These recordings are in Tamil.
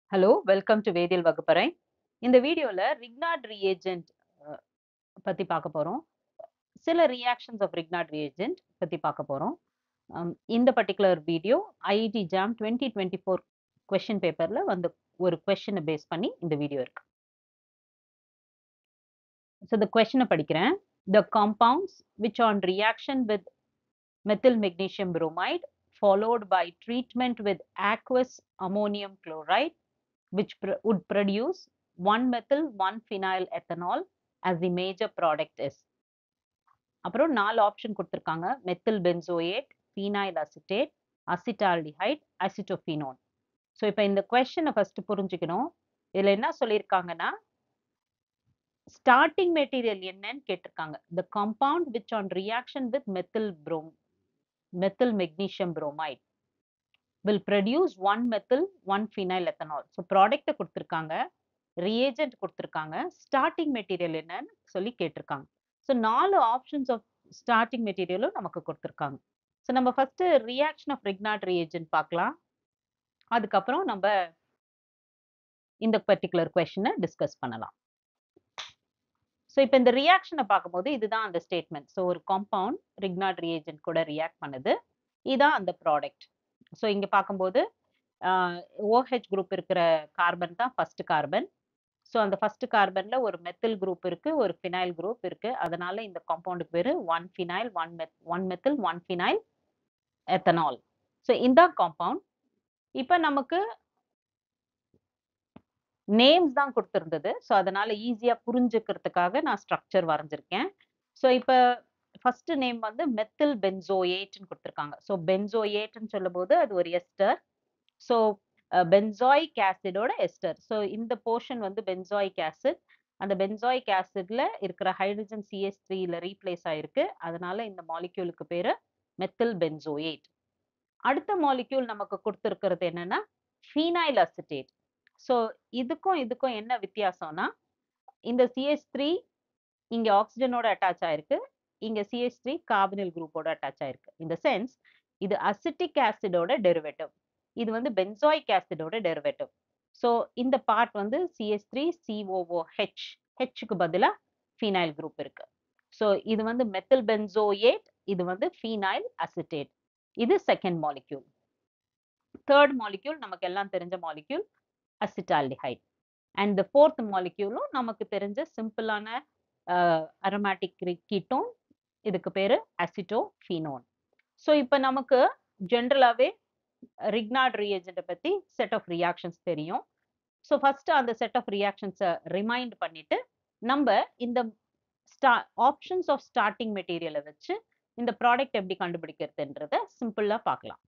ஹலோ வெல்கம் டு வேதியியல் வகுப்பறை இந்த வீடியோல ரிக்னாட் ரியேஜென்ட் பத்தி பார்க்க போறோம் சில ரியாக்ஷன்ஸ் ஆஃப் ரிக்னாட் ரியேஜென்ட் பத்தி பார்க்க போறோம் Um, இந்த particular video IIT JAM twenty twenty four question பேப்பர்ல வந்து ஒரு கொஷினை பேஸ் பண்ணி இந்த வீடியோ இருக்கு ஸோ இந்த கொஷினை படிக்கிறேன் the compounds which on reaction with methyl magnesium bromide followed by treatment with aqueous ammonium chloride which pr- would produce 1 methyl 1 phenyl ethanol as the major product is அப்புறம் நாலு ஆப்ஷன் கொடுத்துருக்காங்க methyl benzoate phenyl acetate acetaldehyde acetophenone so இப்போ இந்த கொஸ்டினை ஃபர்ஸ்ட் புரிஞ்சுக்கணும் இதில் என்ன சொல்லியிருக்காங்கன்னா ஸ்டார்டிங் மெட்டீரியல் என்னன்னு கேட்டிருக்காங்க the compound which on reaction with methyl brom methyl magnesium bromide will produce one methyl one phenyl ethanol so ப்ராடக்ட்டை கொடுத்துருக்காங்க ரியேஜென்ட் கொடுத்துருக்காங்க ஸ்டார்டிங் மெட்டீரியல் என்னன்னு சொல்லி கேட்டிருக்காங்க ஸோ நாலு ஆப்ஷன்ஸ் ஆஃப் ஸ்டார்டிங் மெட்டீரியலும் நமக்கு கொடுத்துருக்காங்க ஸோ நம்ம first reaction of Grignard reagent பார்க்கலாம் அதுக்கப்புறம் நம்ம இந்த பர்டிகுலர் கொஸ்டினை டிஸ்கஸ் பண்ணலாம் ஸோ இப்போ இந்த ரியாக்ஷனை பார்க்கும்போது இதுதான் அந்த ஸ்டேட்மெண்ட் ஸோ ஒரு காம்பவுண்ட் ரிக்னாட் ரியேஜென்ட் கூட ரியாக்ட் பண்ணுது இதுதான் அந்த ப்ராடக்ட் ஸோ இங்கே பார்க்கும்போது ஓஹெச் குரூப் இருக்கிற கார்பன் தான் ஃபர்ஸ்ட் கார்பன் ஸோ அந்த ஃபர்ஸ்ட் கார்பன்ல ஒரு மெத்தில் குரூப் இருக்கு ஒரு ஃபினைல் குரூப் இருக்கு அதனால இந்த காம்பவுண்டுக்கு பேரு one phenyl one meth one methyl one phenyl ethanol so இந்த காம்பவுண்ட் இப்போ நமக்கு நேம்ஸ் தான் கொடுத்துருந்தது ஸோ அதனால ஈஸியாக புரிஞ்சுக்கிறதுக்காக நான் ஸ்ட்ரக்சர் வரைஞ்சிருக்கேன் ஸோ இப்போ ஃபர்ஸ்ட் நேம் வந்து மெத்தில் பென்சோயேட்னு கொடுத்துருக்காங்க ஸோ பென்சோயேட்னு சொல்லும்போது அது ஒரு எஸ்டர் ஸோ பென்சாயிக் ஆசிடோட எஸ்டர் ஸோ இந்த போர்ஷன் வந்து பென்சாயிக் ஆசிட் அந்த பென்சாயிக் ஆசிட்ல இருக்கிற ஹைட்ரஜன் சிஎஸ் த்ரீல ரீப்ளேஸ் ஆயிருக்கு அதனால இந்த மாலிக்யூலுக்கு பேரு மெத்தில் பென்சோயேட் அடுத்த மாலிக்யூல் நமக்கு கொடுத்துருக்கிறது என்னன்னா ஃபீனைல் அசிட்டேட் ஸோ இதுக்கும் இதுக்கும் என்ன வித்தியாசம்னா இந்த சிஎஸ் த்ரீ இங்க ஆக்சிஜனோட அட்டாச் ஆயிருக்கு இங்க சிஎஸ் த்ரீ கார்பனில் குரூப்போட அட்டாச் ஆயிருக்கு இந்த சென்ஸ் இது அசிட்டிக் ஆசிடோட டெரிவேட்டிவ் இது வந்து பென்சாயிக் ஆசிடோட டெரிவேட்டிவ் ஸோ இந்த பார்ட் வந்து சிஎஸ் த்ரீ சிஓஓ ஹெச் ஹெச்சுக்கு பதிலாக ஃபீனைல் குரூப் இருக்கு ஸோ இது வந்து மெத்தில் பென்சோயேட் இது வந்து ஃபீனைல் அசிட்டேட் இது செகண்ட் மாலிக்யூல் தேர்ட் மாலிக்யூல் நமக்கு எல்லாம் தெரிஞ்ச molecule acetaldehyde and the fourth மாலிக்யூலும் நமக்கு தெரிஞ்ச சிம்பிளான அரோமேட்டிக் கீட்டோன் இதுக்கு பேரு அசிட்டோஃபீனோன் ஸோ இப்போ நமக்கு ஜென்ரலாகவே ரிக்னாட் ரியேஜென்ட்டை பற்றி செட் ஆஃப் ரியாக்ஷன்ஸ் தெரியும் ஸோ ஃபர்ஸ்ட் அந்த செட் ஆஃப் ரியாக்ஷன்ஸை ரிமைண்ட் பண்ணிட்டு நம்ம இந்த ஸ்டா ஆப்ஷன்ஸ் ஆஃப் ஸ்டார்டிங் மெட்டீரியலை வச்சு இந்த ப்ராடக்ட் எப்படி கண்டுபிடிக்கிறதுன்றத சிம்பிளாக பார்க்கலாம்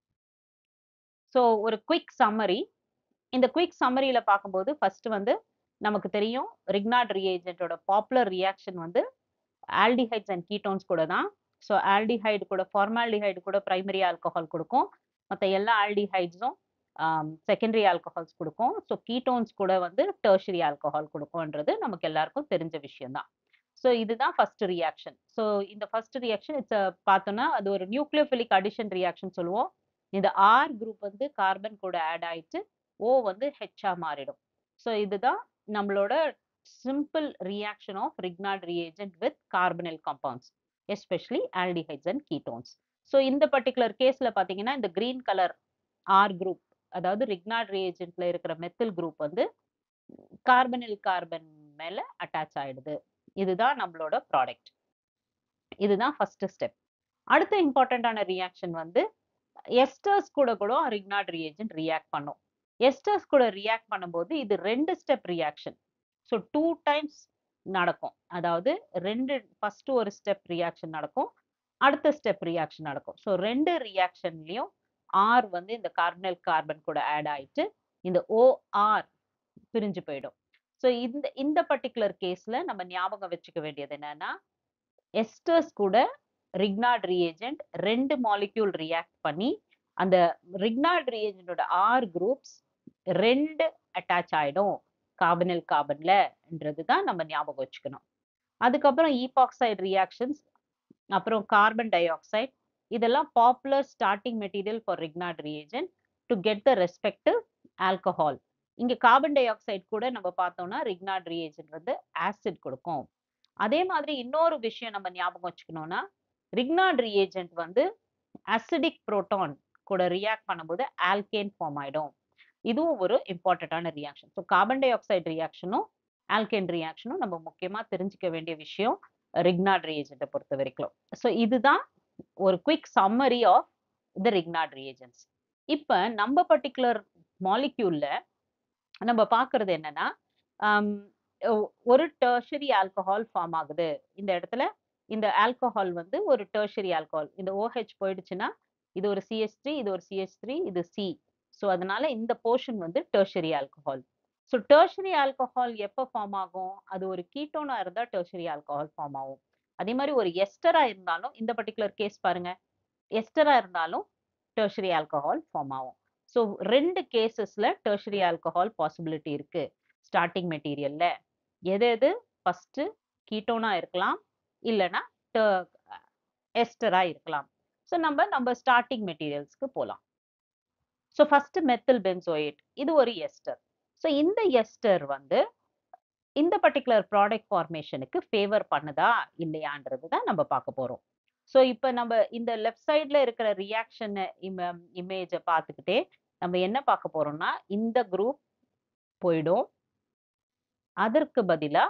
ஸோ ஒரு குயிக் சம்மரி இந்த குயிக் சம்மரியில பார்க்கும்போது ஃபர்ஸ்ட் வந்து நமக்கு தெரியும் ரிக்னாட் ரியேஜென்ட்டோட பாப்புலர் ரியாக்ஷன் வந்து ஆல்டிஹைட்ஸ் அண்ட் கீட்டோன்ஸ் கூட தான் ஸோ ஆல்டிஹைடு கூட ஃபார்மால்டிஹைடு கூட பிரைமரி ஆல்கஹால் கொடுக்கும் மற்ற எல்லா ஆல்டிஹைட்ஸும் செகண்டரி ஆல்கஹால்ஸ் கொடுக்கும் ஸோ கீட்டோன்ஸ் கூட வந்து டெர்ஷரி ஆல்கஹால் கொடுக்கும்ன்றது நமக்கு எல்லாருக்கும் தெரிஞ்ச விஷயம் தான் ஸோ இதுதான் ஃபர்ஸ்ட் ரியாக்ஷன் ஸோ இந்த ஃபர்ஸ்ட் ரியாக்ஷன் இட்ஸ் பார்த்தோம்னா அது ஒரு நியூக்ளியோஃபிலிக் அடிஷன் ரியாக்ஷன் சொல்லுவோம் இந்த ஆர் குரூப் வந்து கார்பன் கூட ஆட் ஆயிட்டு ஓ வந்து ஹெச்சா மாறிடும் ஸோ இதுதான் நம்மளோட simple reaction of Grignard reagent with carbonyl compounds especially aldehydes and ketones so இந்த பர்டிகுலர் கேஸ்ல பார்த்தீங்கன்னா இந்த கிரீன் கலர் ஆர் குரூப் அதாவது ரிக்னாட் ரியேஜென்ட்ல இருக்கிற மெத்தில் குரூப் வந்து கார்பனில் கார்பன் மேல அட்டாச் ஆயிடுது இதுதான் நம்மளோட ப்ராடக்ட் இதுதான் ஃபர்ஸ்ட் ஸ்டெப் அடுத்த இம்பார்ட்டண்ட்டான ரியாக்ஷன் வந்து எஸ்டர்ஸ் கூட கூட ரிக்னாட் ரியேஜென்ட் ரியாக்ட் பண்ணும் எஸ்டர்ஸ் கூட ரியாக்ட் பண்ணும்போது இது ரெண்டு step reaction so two times நடக்கும் அதாவது ரெண்டு ஃபர்ஸ்ட் ஒரு ஸ்டெப் ரியாக்ஷன் நடக்கும் அடுத்த ஸ்டெப் ரியாக்ஷன் நடக்கும் ஸோ ரெண்டு ரியாக்ஷன்லயும் ஆர் வந்து இந்த கார்பனல் கார்பன் கூட ஆட் ஆயிட்டு இந்த ஓஆர் பிரிஞ்சு போயிடும் ஸோ இந்த இந்த பர்டிகுலர் கேஸ்ல நம்ம ஞாபகம் வச்சுக்க வேண்டியது என்னன்னா எஸ்டர்ஸ் கூட ரிக்னாட் ரியேஜென்ட் ரெண்டு மாலிக்யூல் ரியாக்ட் பண்ணி அந்த ரிக்னாட் ரியேஜென்டோட ஆர் குரூப்ஸ் ரெண்டு அட்டாச் ஆயிடும் கார்பனில் கார்பன்லன்றது தான் நம்ம ஞாபகம் வச்சுக்கணும் அதுக்கப்புறம் ஈபாக்சைடு ரியாக்ஷன்ஸ் அப்புறம் கார்பன் டை ஆக்சைடு இதெல்லாம் popular starting material for Grignard reagent to get the respective alcohol இங்க கார்பன் டை ஆக்சைடு கூட நம்ம பார்த்தோம்னா ரிக்னாட் ரியேஜென்ட் வந்து ஆசிட் கொடுக்கும் அதே மாதிரி இன்னொரு விஷயம் நம்ம ஞாபகம் வச்சுக்கணும்னா ரிக்னாட் ரியேஜென்ட் வந்து அசிடிக் புரோட்டான் கூட ரியாக்ட் பண்ணும்போது ஆல்கேன் ஃபார்ம் ஆயிடும் இதுவும் ஒரு இம்பார்ட்டண்ட்டான reaction so carbon dioxide ரியாக்ஷனும் ஆல்கேன் ரியாக்ஷனும் நம்ம முக்கியமா தெரிஞ்சுக்க வேண்டிய விஷயம் ரிக்னாட் ரியேஜென்ட்டை பொறுத்த வரைக்கும் ஸோ இதுதான் ஒரு quick summary of the Grignard reagents இப்போ நம்ம பர்டிகுலர் மாலிக்யூல்ல நம்ம பார்க்கறது என்னன்னா ஆம், ஒ- ஒரு டெர்ஷரி ஆல்கஹால் ஃபார்ம் ஆகுது இந்த இடத்துல இந்த ஆல்கஹால் வந்து ஒரு டெர்ஷரி ஆல்கஹால் இந்த OH போயிடுச்சுன்னா இது ஒரு சிஎஸ் த்ரீ இது ஒரு சிஎஸ் த்ரீ இது சி ஸோ அதனால இந்த போர்ஷன் வந்து tertiary alcohol so tertiary alcohol எப்போ ஃபார்ம் ஆகும் அது ஒரு கீட்டோனா இருந்தால் டெர்ஷரி ஆல்கஹால் ஃபார்ம் ஆகும் அதே மாதிரி ஒரு எஸ்டரா இருந்தாலும் இந்த பர்டிகுலர் கேஸ் பாருங்க எஸ்டரா இருந்தாலும் டெர்ஷரி ஆல்கஹால் ஃபார்ம் ஆகும் ஸோ ரெண்டு கேசஸ்ல டெர்ஷரி ஆல்கஹால் பாசிபிலிட்டி இருக்கு ஸ்டார்டிங் மெட்டீரியல்ல எது எது ஃபர்ஸ்ட் கீட்டோனா இருக்கலாம் இல்லைன்னா எஸ்டரா இருக்கலாம் ஸோ நம்ம நம்ம ஸ்டார்டிங் மெட்டீரியல்ஸ்க்கு போகலாம் ஸோ ஃபர்ஸ்ட் மெத்தில் பென்சோயேட் இது ஒரு எஸ்டர் ஸோ இந்த எஸ்டர் வந்து இந்த பர்டிகுலர் ப்ராடக்ட் ஃபார்மேஷனுக்கு ஃபேவர் பண்ணுதா இல்லையான்றது தான் நம்ம பார்க்க போறோம் ஸோ இப்போ நம்ம இந்த லெஃப்ட் சைடில் இருக்கிற ரியாக்ஷன் இமேஜை பார்த்துக்கிட்டே நம்ம என்ன பார்க்க போறோம்னா இந்த குரூப் போயிடும் அதற்கு பதிலா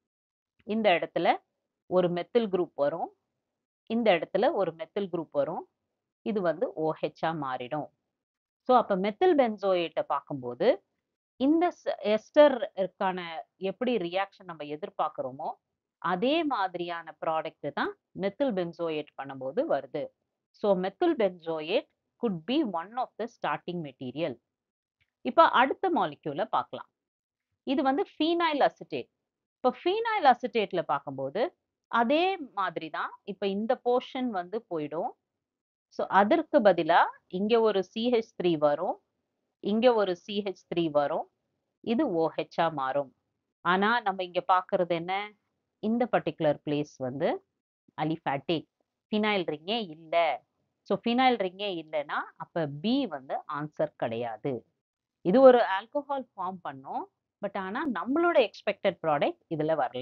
இந்த இடத்துல ஒரு மெத்தில் குரூப் வரும் இந்த இடத்துல ஒரு மெத்தில் குரூப் வரும் இது வந்து ஓஹெச்சா மாறிடும் ஸோ அப்போ மெத்தில் பென்சோயேட்டை பார்க்கும்போது இந்த எஸ்டருக்கான எப்படி ரியாக்ஷன் நம்ம எதிர்பார்க்குறோமோ அதே மாதிரியான ப்ராடக்ட் தான் மெத்தில் பென்சோயேட் பண்ணும்போது வருது so methyl benzoate could be one of the starting material இப்போ அடுத்த மாலிக்யூலை பார்க்கலாம் இது வந்து ஃபீனைல் அசிட்டேட் இப்போ ஃபீனைல் அசிட்டேட்ல பார்க்கும்போது அதே மாதிரி தான் இப்போ இந்த போர்ஷன் வந்து போயிடும் ஸோ அதற்கு பதிலா இங்க ஒரு சிஹெச் த்ரீ வரும் இங்க ஒரு சிஹெச் த்ரீ வரும் இது ஓஹெச்சா மாறும் ஆனா நம்ம இங்க பார்க்கிறது என்ன இந்த பர்டிகுலர் பிளேஸ் வந்து அலிஃபேட்டிக் ஃபினைல் ரிங்கே இல்லை ஸோ ஃபினைல் ரிங்கே இல்லைன்னா அப்ப பி வந்து ஆன்சர் கிடையாது இது ஒரு ஆல்கோஹால் ஃபார்ம் பண்ணும் பட் ஆனா நம்மளோட எக்ஸ்பெக்டட் ப்ராடக்ட் இதுல வரல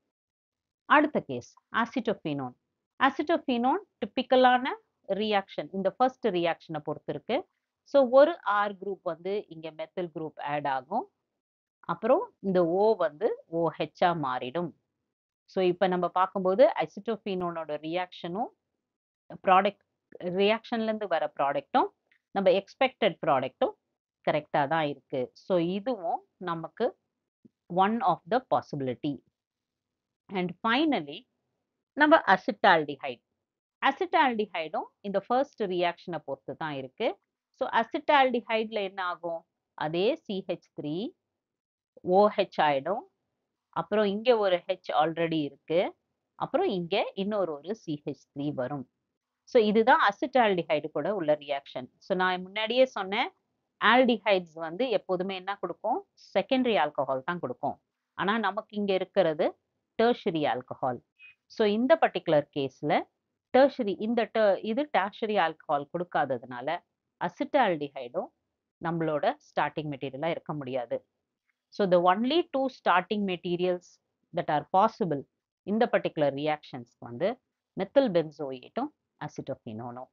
அடுத்த கேஸ் ஆசிட்டோஃபினோன் ஆசிட்டோஃபினோன் டிப்பிக்கலான ரியாக்ஷன் இந்த ஃபர்ஸ்ட் ரியாக்ஷனை பொறுத்து இருக்கு ஸோ ஒரு ஆர் குரூப் வந்து இங்க மெத்தில் குரூப் ஆட் ஆகும் அப்புறம் இந்த ஓ வந்து ஓஹெச்சா மாறிடும் ஸோ இப்போ நம்ம பார்க்கும்போது அசிட்டோஃபினோனோட ரியாக்ஷனும் ப்ராடக்ட் ரியாக்ஷன்லேருந்து வர ப்ராடக்ட்டும் நம்ம எக்ஸ்பெக்டட் ப்ராடக்ட்டும் கரெக்டாக தான் இருக்கு ஸோ இதுவும் நமக்கு one of the possibility and finally நம்ம அசிட்டால்டிஹைட் அசிட்டால்டிஹைடும் இந்த ஃபர்ஸ்ட் ரியாக்ஷனை பொறுத்து தான் இருக்கு ஸோ அசிட்டால்டிஹைட்ல என்ன ஆகும் அதே சிஹெச் த்ரீ ஓஹெச் ஆயிடும் அப்புறம் இங்க ஒரு ஹெச் ஆல்ரெடி இருக்கு அப்புறம் இங்க இன்னொரு ஒரு சிஹெச் த்ரீ வரும் ஸோ இதுதான் அசிட்டால்டிஹைடு கூட உள்ள ரியாக்ஷன் ஸோ நான் முன்னாடியே சொன்னேன் ஆல்டிஹைட்ஸ் வந்து எப்போதுமே என்ன கொடுக்கும் செகண்டரி ஆல்கஹால் தான் கொடுக்கும் ஆனா நமக்கு இங்க இருக்கிறது டெர்ஷரி ஆல்கஹால் ஸோ இந்த பர்டிகுலர் கேஸ்ல டெர்ஷரி இந்த ter- இது டேர்ஷரி ஆல்கஹால் கொடுக்காததுனால அசிட்டால்டிஹைடும் நம்மளோட ஸ்டார்டிங் மெட்டீரியலா இருக்க முடியாது so the only two starting materials that are possible இந்த பர்டிகுலர் ரியாக்ஷன்ஸ் வந்து மெத்தில் பென்சோயேட்டும் அசிட்டோஃபினோனும்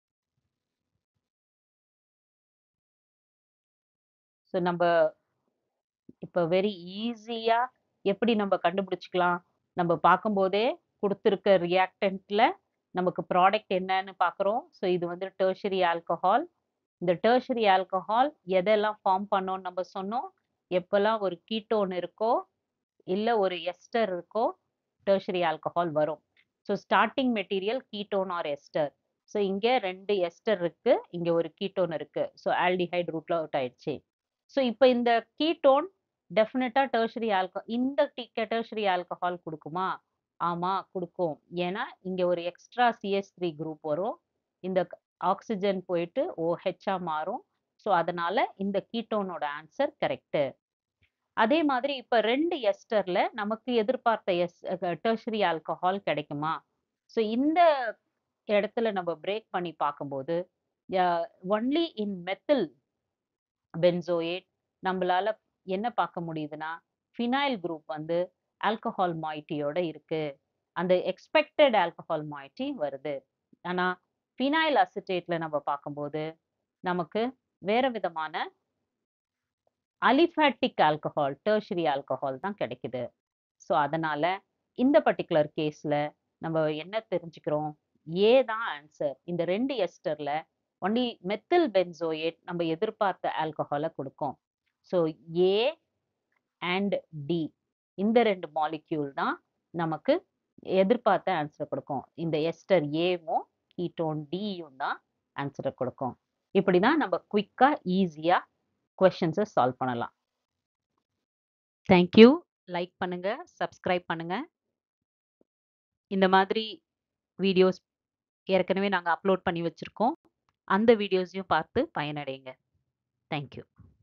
ஸோ நம்ம இப்போ வெரி ஈஸியா எப்படி நம்ம கண்டுபிடிச்சிக்கலாம் நம்ம பார்க்கும்போதே கொடுத்துருக்க ரியாக்டன்ட்ல நமக்கு ப்ராடக்ட் என்னன்னு பார்க்குறோம் ஸோ இது வந்து டெர்ஷரி ஆல்கஹால் இந்த டெர்ஷரி ஆல்கஹால் எதெல்லாம் ஃபார்ம் பண்ணோம்னு நம்ம சொன்னோம் எப்பெல்லாம் ஒரு கீட்டோன் இருக்கோ இல்லை ஒரு எஸ்டர் இருக்கோ டெர்ஷரி ஆல்கஹால் வரும் so starting material ketone or ester so இங்கே ரெண்டு எஸ்டர் இருக்கு இங்கே ஒரு கீட்டோன் இருக்கு ஸோ ஆல்டிஹைட் ரூட்ல அவுட் ஆயிடுச்சு ஸோ இப்போ இந்த கீட்டோன் டெஃபினட்டா டெர்ஷரி ஆல்கோ இந்த டெர்ஷரி ஆல்கஹால் கொடுக்குமா ஆமா கொடுக்கும் ஏன்னா இங்க ஒரு எக்ஸ்ட்ரா சிஎஸ் த்ரீ குரூப் வரும் இந்த ஆக்சிஜன் போயிட்டு ஓஹெச்சா மாறும் ஸோ அதனால இந்த கீட்டோனோட ஆன்சர் கரெக்ட் அதே மாதிரி இப்ப ரெண்டு எஸ்டர்ல நமக்கு எதிர்பார்த்த எஸ் டெர்ஷரி ஆல்கஹால் கிடைக்குமா ஸோ இந்த இடத்துல நம்ம பிரேக் பண்ணி பார்க்கும்போது ஒன்லி இன் மெத்தில் பென்சோயேட் நம்மளால என்ன பார்க்க முடியுதுன்னா ஃபினைல் குரூப் வந்து ஆல்கஹால் மாய்ட்டியோட இருக்கு அந்த எக்ஸ்பெக்டட் ஆல்கஹால் மாய்ட்டி வருது ஆனா ஃபினைல் அசிட்டேட்ல நம்ம பார்க்கும்போது நமக்கு வேற விதமான அலிஃபேட்டிக் ஆல்கஹால் டெர்ஷரி ஆல்கஹால் தான் கிடைக்குது ஸோ அதனால இந்த பர்டிகுலர் கேஸ்ல நம்ம என்ன தெரிஞ்சுக்கிறோம் ஏ தான் ஆன்சர் இந்த ரெண்டு எஸ்டர்ல ஒன்லி மெத்தில் பென்சோயேட் நம்ம எதிர்பார்த்த ஆல்கஹாலை கொடுக்கும் ஸோ ஏ அண்ட் டி இந்த ரெண்டு மாலிக்யூல் தான் நமக்கு எதிர்பார்த்த ஆன்சரை கொடுக்கும் இந்த எஸ்டர் ஏவும் கீட்டோன் டியும் தான் ஆன்சரை கொடுக்கும் இப்படிதான் நம்ம குயிக்கா ஈஸியா கொஷின்ஸை சால்வ் பண்ணலாம் தேங்க்யூ லைக் பண்ணுங்க சப்ஸ்கிரைப் பண்ணுங்க இந்த மாதிரி வீடியோஸ் ஏற்கனவே நாங்கள் அப்லோட் பண்ணி வச்சுருக்கோம் அந்த வீடியோஸையும் பார்த்து பயனடைங்க தேங்க்யூ